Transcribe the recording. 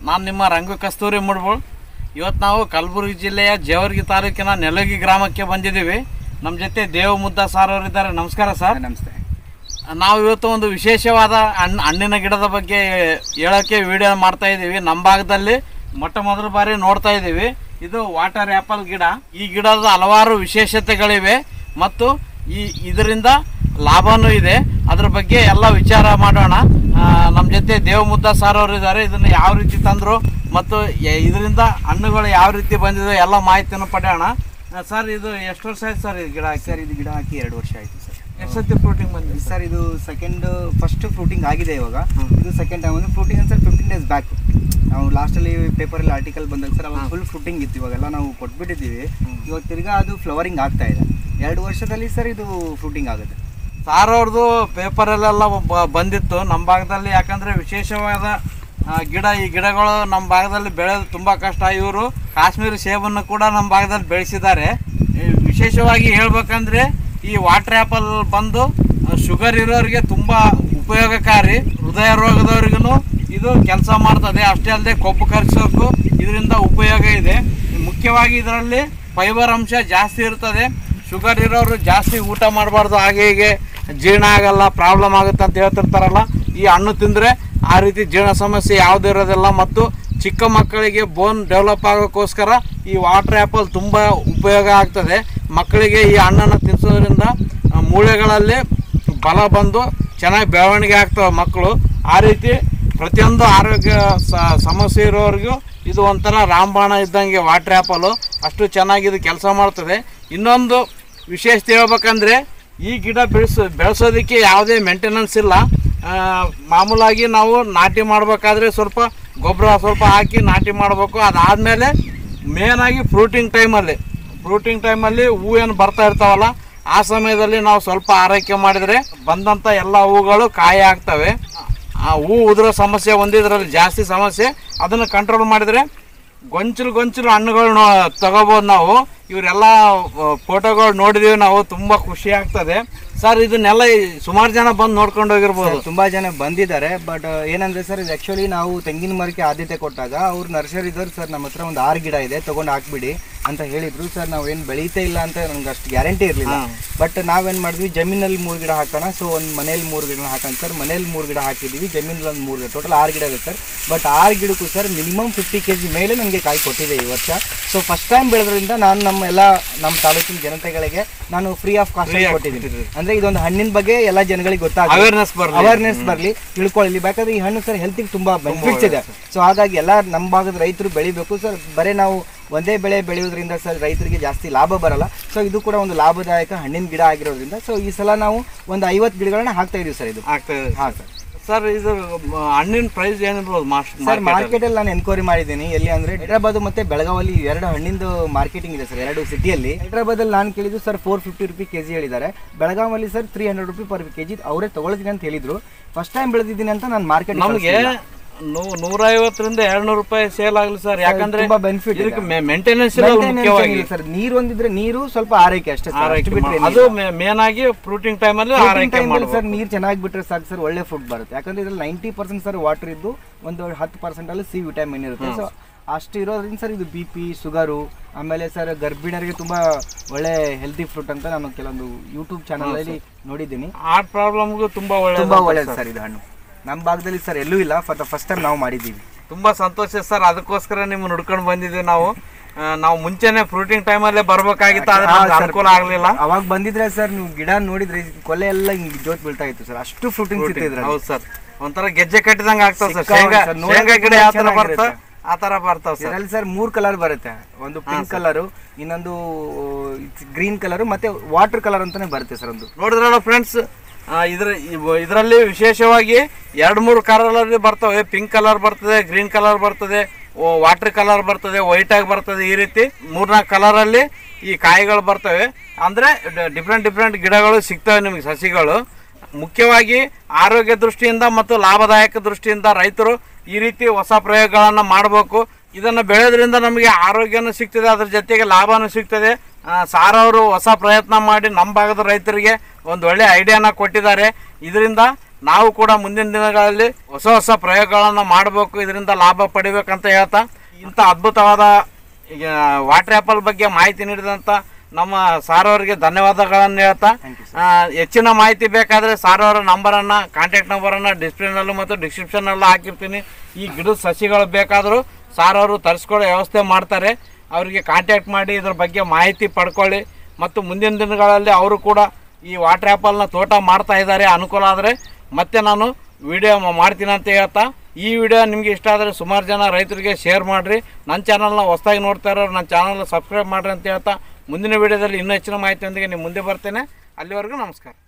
ನಾನು ನಿಮ್ಮ ರಂಗು ಕಸ್ತೂರಿ ಮುಡ್ಬೋಳ್ ಇವತ್ತು ನಾವು ಕಲಬುರಗಿ ಜಿಲ್ಲೆಯ ಜೇವರ್ಗಿ ತಾಲೂಕಿನ ನೆಲಗಿ ಗ್ರಾಮಕ್ಕೆ ಬಂದಿದ್ದೀವಿ ನಮ್ಮ ಜೊತೆ ದೇವ ಮುದ್ದ ಸಾರ್ ಅವರಿದ್ದಾರೆ ನಮಸ್ಕಾರ ಸರ್ ನಮಸ್ತೆ ನಾವು ಇವತ್ತು ಒಂದು ವಿಶೇಷವಾದ ಹಣ್ಣು ಹಣ್ಣಿನ ಗಿಡದ ಬಗ್ಗೆ ಹೇಳೋಕ್ಕೆ ವಿಡಿಯೋ ಮಾಡ್ತಾ ಇದ್ದೀವಿ ನಮ್ಮ ಭಾಗದಲ್ಲಿ ಮೊಟ್ಟ ಮೊದಲ ಬಾರಿ ನೋಡ್ತಾ ಇದ್ದೀವಿ ಇದು ವಾಟರ್ ಆ್ಯಪಲ್ ಗಿಡ ಈ ಗಿಡದ ಹಲವಾರು ವಿಶೇಷತೆಗಳಿವೆ ಮತ್ತು ಈ ಇದರಿಂದ ಲಾಭನೂ ಇದೆ ಅದ್ರ ಬಗ್ಗೆ ಎಲ್ಲ ವಿಚಾರ ಮಾಡೋಣ ನಮ್ಮ ಜೊತೆ ದೇವಮುದ್ದ ಸಾರ್ ಅವರು ಇದ್ದಾರೆ ಇದನ್ನು ಯಾವ ರೀತಿ ತಂದರು ಮತ್ತು ಎ- ಇದರಿಂದ ಹಣ್ಣುಗಳು ಯಾವ ರೀತಿ ಬಂದಿದೆ ಎಲ್ಲ ಮಾಹಿತಿಯನ್ನು ಪಡೆಯೋಣ ಆ, ಸರ್ ಇದು ಎಷ್ಟು ವರ್ಷ ಆಯ್ತು ಸರ್ ಇದು ಗಿಡ ಹಾಕಿ ಸರ್ ಇದು ಗಿಡ ಹಾಕಿ ಎರಡು ವರ್ಷ ಆಯಿತು ಸರ್ ಎಷ್ಟು ಸತಿ ಫ್ರೂಟಿಂಗ್ ಬಂದಿದೆ ಸರ್ ಇದು ಸೆಕೆಂಡ್ ಫಸ್ಟ್ ಫ್ರೂಟಿಂಗ್ ಆಗಿದೆ ಇವಾಗ ಹ್ಮ್. ಇದು ಸೆಕೆಂಡ್ ಟೈಮ್ ಅಂದ್ರೆ fruiting sir fifteen days back ನಾವು ಲಾಸ್ಟಲ್ಲಿ ಪೇಪರಲ್ಲಿ ಆರ್ಟಿಕಲ್ ಬಂದಾಗ ಸರ್ ಅವಾಗ ಹ್ಮ್. ಫುಲ್ ಫ್ರೂಟಿಂಗ್ ಇತ್ತು ಇವಾಗೆಲ್ಲ ನಾವು ಕೊಟ್ಬಿಟ್ಟಿದ್ದೀವಿ ಹ್ಮ್. ಇವಾಗ ತಿರ್ಗಾ ಅದು ಫ್ಲವರಿಂಗ್ ಆಗ್ತಾ ಇದೆ ಎರಡು ವರ್ಷದಲ್ಲಿ ಸರ್ ಇದು ಫ್ರೂಟಿಂಗ್ ಆಗುತ್ತೆ ಸಾರ್ ಅವ್ರದ್ದು ಪೇಪರಲ್ಲೆಲ್ಲ ಬ- ಬಂದಿತ್ತು ನಮ್ಮ ಭಾಗದಲ್ಲಿ ಯಾಕಂದ್ರೆ ವಿಶೇಷವಾದ ಆ, ಗಿಡ ಈ ಗಿಡಗಳು ನಮ್ಮ ಭಾಗದಲ್ಲಿ ಬೆಳೆಯೋದು ತುಂಬ ಕಷ್ಟ ಇವರು ಕಾಶ್ಮೀರಿ ಸೇಬನ್ನು ಕೂಡ ನಮ್ಮ ಭಾಗದಲ್ಲಿ ಬೆಳೆಸಿದ್ದಾರೆ ಈ ವಿಶೇಷವಾಗಿ ಹೇಳ್ಬೇಕಂದ್ರೆ ಈ ವಾಟರ್ ಆ್ಯಪಲ್ ಬಂದು ಶುಗರ್ ಇರೋರಿಗೆ ತುಂಬ ಉಪಯೋಗಕಾರಿ ಹೃದಯ ರೋಗದವ್ರಿಗೂ ಇದು ಕೆಲಸ ಮಾಡ್ತದೆ ಅಷ್ಟೇ ಅಲ್ಲದೆ ಕೊಬ್ಬು ಕರಗಿಸೋಕ್ಕೂ ಇದರಿಂದ ಉಪಯೋಗ ಇದೆ ಮುಖ್ಯವಾಗಿ ಇದರಲ್ಲಿ ಫೈಬರ್ ಅಂಶ ಜಾಸ್ತಿ ಇರ್ತದೆ ಶುಗರ್ ಇರೋರು ಜಾಸ್ತಿ ಊಟ ಮಾಡಬಾರ್ದು ಹಾಗೆ ಹೀಗೆ ಜೀರ್ಣ ಆಗಲ್ಲ ಪ್ರಾಬ್ಲಮ್ ಆಗುತ್ತೆ ಅಂತ ಹೇಳ್ತಿರ್ತಾರಲ್ಲ ಈ ಹಣ್ಣು ತಿಂದರೆ ಆ ರೀತಿ ಜೀರ್ಣ ಸಮಸ್ಯೆ ಯಾವುದೂ ಇರೋದಿಲ್ಲ ಮತ್ತು ಚಿಕ್ಕ ಮಕ್ಕಳಿಗೆ ಬೋನ್ ಡೆವಲಪ್ ಆಗೋಕ್ಕೋಸ್ಕರ ಈ ವಾಟರ್ ಆ್ಯಪಲ್ ತುಂಬ ಉಪಯೋಗ ಆಗ್ತದೆ ಮಕ್ಕಳಿಗೆ ಈ ಹಣ್ಣನ್ನು ತಿನ್ನಿಸೋದ್ರಿಂದ ಆ, ಮೂಳೆಗಳಲ್ಲಿ ಬಲ ಬಂದು ಚೆನ್ನಾಗಿ ಬೆಳವಣಿಗೆ ಆಗ್ತವೆ ಮಕ್ಕಳು ಆ ರೀತಿ ಪ್ರತಿಯೊಂದು ಆರೋಗ್ಯ ಸ- ಸಮಸ್ಯೆ ಇರೋರಿಗೂ ಇದು ಒಂಥರ ರಾಮಬಾಣ ಇದ್ದಂಗೆ ವಾಟರ್ ಆ್ಯಪಲು ಅಷ್ಟು ಚೆನ್ನಾಗಿ ಇದು ಕೆಲಸ ಮಾಡ್ತದೆ ಇನ್ನೊಂದು ವಿಶೇಷತೆ ಹೇಳ್ಬೇಕಂದ್ರೆ ಈ ಗಿಡ ಬೆಳೆಸೋ ಬೆಳೆಸೋದಕ್ಕೆ ಯಾವುದೇ ಮೇಂಟೆನೆನ್ಸ್ ಇಲ್ಲ ಆ, ಮಾಮೂಲಾಗಿ ನಾವು ನಾಟಿ ಮಾಡಬೇಕಾದ್ರೆ ಸ್ವಲ್ಪ ಗೊಬ್ಬರ ಸ್ವಲ್ಪ ಹಾಕಿ ನಾಟಿ ಮಾಡಬೇಕು ಅದಾದಮೇಲೆ ಮೇನಾಗಿ ಫ್ರೂಟಿಂಗ್ ಟೈಮಲ್ಲಿ ಫ್ರೂಟಿಂಗ್ ಟೈಮಲ್ಲಿ ಹೂ ಏನು ಬರ್ತಾ ಇರ್ತಾವಲ್ಲ ಆ ಸಮಯದಲ್ಲಿ ನಾವು ಸ್ವಲ್ಪ ಆರೈಕೆ ಮಾಡಿದರೆ ಬಂದಂಥ ಎಲ್ಲ ಹೂಗಳು ಕಾಯಿ ಆಗ್ತವೆ ಆ ಹೂ ಉದುರೋ ಸಮಸ್ಯೆ ಒಂದಿದ್ರಲ್ಲಿ ಜಾಸ್ತಿ ಸಮಸ್ಯೆ ಅದನ್ನು ಕಂಟ್ರೋಲ್ ಮಾಡಿದರೆ ಗೊಂಚಲು ಗೊಂಚಲು ಹಣ್ಣುಗಳು ತಗೋಬೋದು ನಾವು ಇವರೆಲ್ಲ ಫೋಟೋಗಳು ನೋಡಿದೀವಿ ನಾವು ತುಂಬ ಖುಷಿ ಆಗ್ತದೆ ಸರ್ ಇದನ್ನೆಲ್ಲ ಸುಮಾರು ಜನ ಬಂದು ನೋಡ್ಕೊಂಡು ಹೋಗಿರ್ಬೋದು ತುಂಬಾ ಜನ ಬಂದಿದ್ದಾರೆ ಬಟ್ ಏನಂದ್ರೆ ಸರ್ ಇದು ಆಕ್ಚುಲಿ ನಾವು ತೆಂಗಿನ ಮರಕ್ಕೆ ಆದ್ಯತೆ ಕೊಟ್ಟಾಗ ಅವ್ರು ನರ್ಸರಿದವ್ರು ಸರ್ ನಮ್ಮ ಹತ್ರ ಒಂದು ಆರು ಗಿಡ ಇದೆ ತಗೊಂಡು ಹಾಕ್ಬಿಡಿ ಅಂತ ಹೇಳಿದ್ರು ಸರ್ ನಾವು ಏನು ಬೆಳೀತಾ ಇಲ್ಲ ಅಂತ ನಮ್ಗೆ ಅಷ್ಟು ಗ್ಯಾರಂಟಿ ಇರಲಿಲ್ಲ ಹಾ. ಬಟ್ ನಾವೇನ್ ಮಾಡಿದ್ವಿ ಜಮೀನಲ್ಲಿ ಮೂರು ಗಿಡ ಹಾಕೋಣ ಸೊ ಒಂದು ಮನೇಲಿ ಮೂರು ಗಿಡ ಹಾಕೋಣ ಸರ್ ಮನೇಲಿ ಮೂರು ಗಿಡ ಹಾಕಿದ್ದೀವಿ ಜಮೀನಲ್ಲಿ ಒಂದು ಮೂರು ಗಿಡ ಟೋಟಲ್ ಆರು ಗಿಡ ಇದೆ ಸರ್ ಬಟ್ ಆರು ಗಿಡಕ್ಕೂ sir minimum fifty K G ಮೇಲೆ ನನಗೆ ಕಾಯಿ ಕೊಟ್ಟಿದೆ ಈ ವರ್ಷ ಸೊ ಫಸ್ಟ್ ಟೈಮ್ ಬೆಳೆದ್ರಿಂದ ನಾನು ನಮ್ಮ ಎಲ್ಲ ನಮ್ಮ ತಾಲೂಕಿನ ಜನತೆಗಳಿಗೆ ನಾನು ಫ್ರೀ ಆಫ್ ಕಾಸ್ಟ್ Free ಆಗಿ ಕೊಟ್ಟಿದ್ದೀನಿ ಕೊಟ್ಟಿದ್ದೀರಿ. ಅಂದ್ರೆ ಇದೊಂದು ಹಣ್ಣಿನ ಬಗ್ಗೆ ಎಲ್ಲ ಜನಗಳಿಗೆ ಗೊತ್ತಾಗ ಅವೇರ್ನೆಸ್ ಬರಲಿ ಅವೇರ್ನೆಸ್ ಬರಲಿ ತಿಳ್ಕೊಳ್ಳಿ ಬೇಕಾದ್ರೆ ಈ ಹಣ್ಣು ಸರ್ ಹೆಲ್ತಿಗೆ ತುಂಬಾ ಬೆನಿಫಿಟ್ಸ್ ಇದೆ ಸೊ ಹಾಗಾಗಿ ಎಲ್ಲ ನಮ್ಮ ಭಾಗದ ರೈತರು ಬೆಳಿಬೇಕು ಸರ್ ಬರೀ ನಾವು ಒಂದೇ ಬೆಳೆ ಬೆಳೆಯೋದ್ರಿಂದ ಸರ್ ರೈತರಿಗೆ ಜಾಸ್ತಿ ಲಾಭ ಬರಲ್ಲ ಸೊ ಇದು ಕೂಡ ಒಂದು ಲಾಭದಾಯಕ ಹಣ್ಣಿನ ಗಿಡ ಆಗಿರೋದ್ರಿಂದ ಸೊ ಈ ಸಲ ನಾವು ಒಂದು ಐವತ್ತು ಗಿಡಗಳನ್ನ ಹಾಕ್ತಾ ಇದೀವಿ ಸರ್ ಇದು ಆಗ್ತದೆ ಹಾ ಸರ್ ಸರ್ ಇದು ಮ, ಹಣ್ಣಿನ ಪ್ರೈಸ್ ಏನಿರ್ಬೋದು ಸರ್ ಮಾರ್ಕೆಟ್ ಮಾರ್ಕೆಟ್ ಅಲ್ಲಿ ನಾನು ಎನ್ಕ್ವೈರಿ ಮಾಡಿದ್ದೀನಿ ಎಲ್ಲಿ ಅಂದ್ರೆ ಹೈದರಾಬಾದ್ ಮತ್ತೆ ಬೆಳಗಾವಲ್ಲಿ ಎರಡು ಹಣ್ಣಿಂದು ಮಾರ್ಕೆಟಿಂಗ್ ಇದೆ ಸರ್ ಎರಡು ಸಿಟಿಯಲ್ಲಿ ಹೈದರಾಬಾದ್ ಅಲ್ಲಿ ನಾನು ಕೇಳಿದ್ದು sir four fifty rupee KG ಹೇಳಿದ್ದಾರೆ ಬೆಳಗಾವಲ್ಲಿ sir three hundred rupee per KG ಅವರೇ ತಗೊಳ್ತೀನಿ ಅಂತ ಹೇಳಿದ್ರು ಫಸ್ಟ್ ಟೈಮ್ ಬೆಳೆದಿದ್ದೀನಿ ಅಂತ ನಾನು ಮಾರ್ಕೆಟ್ ನಮಗೆ ನೂರೈವತ್ತರಿಂದ ಎರಡ್ನೂರು ರೂಪಾಯಿ ಸೇಲ್ ಆಗಲಿ ಸರ್ ಯಾಕಂದ್ರೆ ತುಂಬಾ benefit ಇದೆ. ಇದಕ್ಕೆ ಮೇಂಟೆನೆನ್ಸ್ ಇರೋದು ಮುಖ್ಯವಾಗಿ ಸರ್ ನೀರು ಒಂದಿದ್ರೆ ನೀರು ಸ್ವಲ್ಪ ಆರೈಕೆ ಅಷ್ಟೇ ಸರ್ ಆರೈಕೆ ಅಷ್ಟು ಬಿಟ್ರೆ ಮಾ- ಅದು ಮೇನ್ ಆಗಿ ಫ್ರೂಟಿಂಗ್ ಟೈಮ್ ಅಲ್ಲಿ ಆರೈಕೆ ಮಾಡಬೇಕು ಸರ್ ನೀರು ಚೆನ್ನಾಗಿ ಬಿಟ್ರೆ ಸಾಕು ಸರ್ ಒಳ್ಳೆ ಫುಡ್ ಬರುತ್ತೆ ಯಾಕಂದ್ರೆ ಇದ್ರಲ್ಲಿ ನೈಂಟಿ ಪರ್ಸೆಂಟ್ ಸರ್ ವಾಟರ್ ಇದ್ದು ಒಂದು ಹತ್ತು ಪರ್ಸೆಂಟ್ ಅಲ್ಲಿ ಸಿ ವಿಟಮಿನ್ ಇರುತ್ತೆ ಸೊ ಅಷ್ಟು ಇರೋದ್ರಿಂದ ಸರ್ ಇದು ಬಿ ಪಿ ಶುಗರು ಆಮೇಲೆ ಸರ್ ಗರ್ಭಿಣಿಯರಿಗೆ ತುಂಬಾ ಒಳ್ಳೆ ಹೆಲ್ತಿ ಫ್ರೂಟ್ ಅಂತ ನಾನು ಕೆಲವೊಂದು ಯೂಟ್ಯೂಬ್ ಚಾನಲ್ ಅಲ್ಲಿ ನೋಡಿದ್ದೀನಿ ಹಾರ್ಟ್ ಪ್ರಾಬ್ಲಮ್ಗೂ ತುಂಬಾ ಒಳ್ಳೆ ತುಂಬಾ ಒಳ್ಳೇದು ಸರ್ ಇದು ಹಣ್ಣು ನಮ್ಮ ಭಾಗದಲ್ಲಿ ಸರ್ ಎಲ್ಲೂ ಇಲ್ಲ ಫಾರ್ ದ ಫಸ್ಟ್ ಟೈಮ್ ನಾವು ಮಾಡಿದ್ದೀವಿ ತುಂಬಾ ಸಂತೋಷ ಸರ್ ಅದಕ್ಕೋಸ್ಕರ ನಿಮ್ಮನ್ನ ಹುಡ್ಕೊಂಡು ಬಂದಿದ್ದೀವಿ ನಾವು ಆ, ನಾವು ಮುಂಚೆನೆ ಫ್ರೂಟಿಂಗ್ ಟೈಮಲ್ಲಿ ಬರ್ಬೇಕಾಗಿತ್ತು ಆದ್ರೆ ಹಾ, ನಮ್ಗೆ sir. ಅನುಕೂಲ ಆಗ್ಲಿಲ್ಲ ಅವಾಗ ಬಂದಿದ್ರೆ ಸರ್ ನೀವು ಗಿಡ ನೋಡಿದ್ರೆ ಕೊಲೆ ಎಲ್ಲ ಹಿಂಗ್ ಜೋತ್ ಬೀಳ್ತಾ ಇತ್ತು ಸರ್ ಅಷ್ಟು ಫ್ರೂಟಿಂಗ್ಸ್ ಇತ್ತು ಇದ್ರಲ್ಲಿ ಹೌದು ಸರ್ ಒಂಥರ ಗೆಜ್ಜೆ ಕಟ್ಟಿದಂಗ ಆಗ್ತಾವ ಸರ್ ಸಿಕ್ಕಾಪಟ್ಟೆ ಶೇಂಗಾ sir. ನೋಡಕ್ಕೆ ಶೇಂಗಾ ಗಿಡ ಯಾವ ತರ ಚೆನ್ನಾಗಿರುತ್ತೆ. ಬರ್ತಾವ ಆ ತರ ಬರ್ತಾವ ಸರ್ ಇದರಲ್ಲಿ ಸರ್ ಮೂರ್ ಕಲರ್ ಬರುತ್ತೆ ಒಂದು ಪಿಂಕ್ ಕಲರ್ ಇನ್ನೊಂದು ಗ್ರೀನ್ ಕಲರ್ ಮತ್ತೆ ವಾಟರ್ ಕಲರ್ ಅಂತಾನೆ ಬರುತ್ತೆ ಸರ್ ಒಂದು ನೋಡಿದ್ರಲ್ಲ ಫ್ರೆಂಡ್ಸ್ ಇದ್ರ ಇವ್- ಇದರಲ್ಲಿ ವಿಶೇಷವಾಗಿ ಎರಡು ಮೂರು ಕಲರ್ ಬರ್ತವೆ ಪಿಂಕ್ ಕಲರ್ ಬರ್ತದೆ ಗ್ರೀನ್ ಕಲರ್ ಬರ್ತದೆ ವಾಟರ್ ಕಲರ್ ಬರ್ತದೆ ವೈಟ್ ಆಗಿ ಬರ್ತದೆ ಈ ರೀತಿ ಮೂರ್ನಾಲ್ಕು ಕಲರ್ ಅಲ್ಲಿ ಈ ಕಾಯಿಗಳು ಬರ್ತವೆ ಅಂದ್ರೆ ಡಿಫ್ರೆಂಟ್ ಡಿಫ್ರೆಂಟ್ ಗಿಡಗಳು ಸಿಗ್ತವೆ ನಿಮಗೆ ಸಸಿಗಳು ಮುಖ್ಯವಾಗಿ ಆರೋಗ್ಯ ದೃಷ್ಟಿಯಿಂದ ಮತ್ತು ಲಾಭದಾಯಕ ದೃಷ್ಟಿಯಿಂದ ರೈತರು ಈ ರೀತಿ ಹೊಸ ಪ್ರಯೋಗಗಳನ್ನು ಮಾಡಬೇಕು ಇದನ್ನು ಬೆಳೆಯೋದ್ರಿಂದ ನಮಗೆ ಆರೋಗ್ಯನೂ ಸಿಗ್ತದೆ ಅದ್ರ ಜೊತೆಗೆ ಲಾಭನೂ ಸಿಗ್ತದೆ ಆ, ಸಾರ್ ಅವರು ಹೊಸ ಪ್ರಯತ್ನ ಮಾಡಿ ನಮ್ಮ ಭಾಗದ ರೈತರಿಗೆ ಒಂದು ಒಳ್ಳೆ ಐಡಿಯಾನ ಕೊಟ್ಟಿದ್ದಾರೆ ಇದರಿಂದ ನಾವು ಕೂಡ ಮುಂದಿನ ದಿನಗಳಲ್ಲಿ ಹೊಸ ಹೊಸ ಪ್ರಯೋಗಗಳನ್ನು ಮಾಡಬೇಕು ಇದರಿಂದ ಲಾಭ ಪಡಿಬೇಕಂತ ಹೇಳ್ತಾ ಇಂಥ ಅದ್ಭುತವಾದ ಈಗ ವಾಟರ್ ಆ್ಯಪಲ್ ಬಗ್ಗೆ ಮಾಹಿತಿ ನೀಡಿದಂಥ ನಮ್ಮ ಸಾರ್ ಅವರಿಗೆ ಧನ್ಯವಾದಗಳನ್ನು ಹೇಳ್ತಾ ಆ, ಹೆಚ್ಚಿನ ಮಾಹಿತಿ ಬೇಕಾದರೆ ಸಾರ್ ಅವರ ನಂಬರನ್ನು ಕಾಂಟ್ಯಾಕ್ಟ್ ನಂಬರನ್ನು ಡಿಸ್ಪ್ಲೇನಲ್ಲೂ ಮತ್ತು ಡಿಸ್ಕ್ರಿಪ್ಷನಲ್ಲೂ ಹಾಕಿರ್ತೀನಿ ಈ ಗಿಡದ ಸಸಿಗಳು ಬೇಕಾದರೂ ಸಾರ್ ಅವರು ತರಿಸ್ಕೊಳ್ಳೋ ವ್ಯವಸ್ಥೆ ಮಾಡ್ತಾರೆ ಅವರಿಗೆ ಕಾಂಟ್ಯಾಕ್ಟ್ ಮಾಡಿ ಇದ್ರ ಬಗ್ಗೆ ಮಾಹಿತಿ ಪಡ್ಕೊಳ್ಳಿ ಮತ್ತು ಮುಂದಿನ ದಿನಗಳಲ್ಲಿ ಅವರು ಕೂಡ ಈ ವಾಟರ್ ಆ್ಯಪಲ್ನ ತೋಟ ಮಾಡ್ತಾ ಇದ್ದಾರೆ ಅನುಕೂಲ ಆದರೆ ಮತ್ತೆ ನಾನು ವಿಡಿಯೋ ಮಾಡ್ತೀನಿ ಅಂತ ಹೇಳ್ತಾ ಈ ವಿಡಿಯೋ ನಿಮಗೆ ಇಷ್ಟ ಆದರೆ ಸುಮಾರು ಜನ ರೈತರಿಗೆ ಶೇರ್ ಮಾಡಿರಿ ನನ್ನ ಚಾನಲ್ನ ಹೊಸದಾಗಿ ನೋಡ್ತಾ ಇರೋರು ನನ್ನ ಚಾನಲ್ನ ಸಬ್ಸ್ಕ್ರೈಬ್ ಮಾಡಿರಿ ಅಂತ ಹೇಳ್ತಾ ಮುಂದಿನ ವಿಡಿಯೋದಲ್ಲಿ ಇನ್ನೂ ಹೆಚ್ಚಿನ ಮಾಹಿತಿಯೊಂದಿಗೆ ನಿಮ್ಮ ಮುಂದೆ ಬರ್ತೇನೆ ಅಲ್ಲಿವರೆಗೂ ನಮಸ್ಕಾರ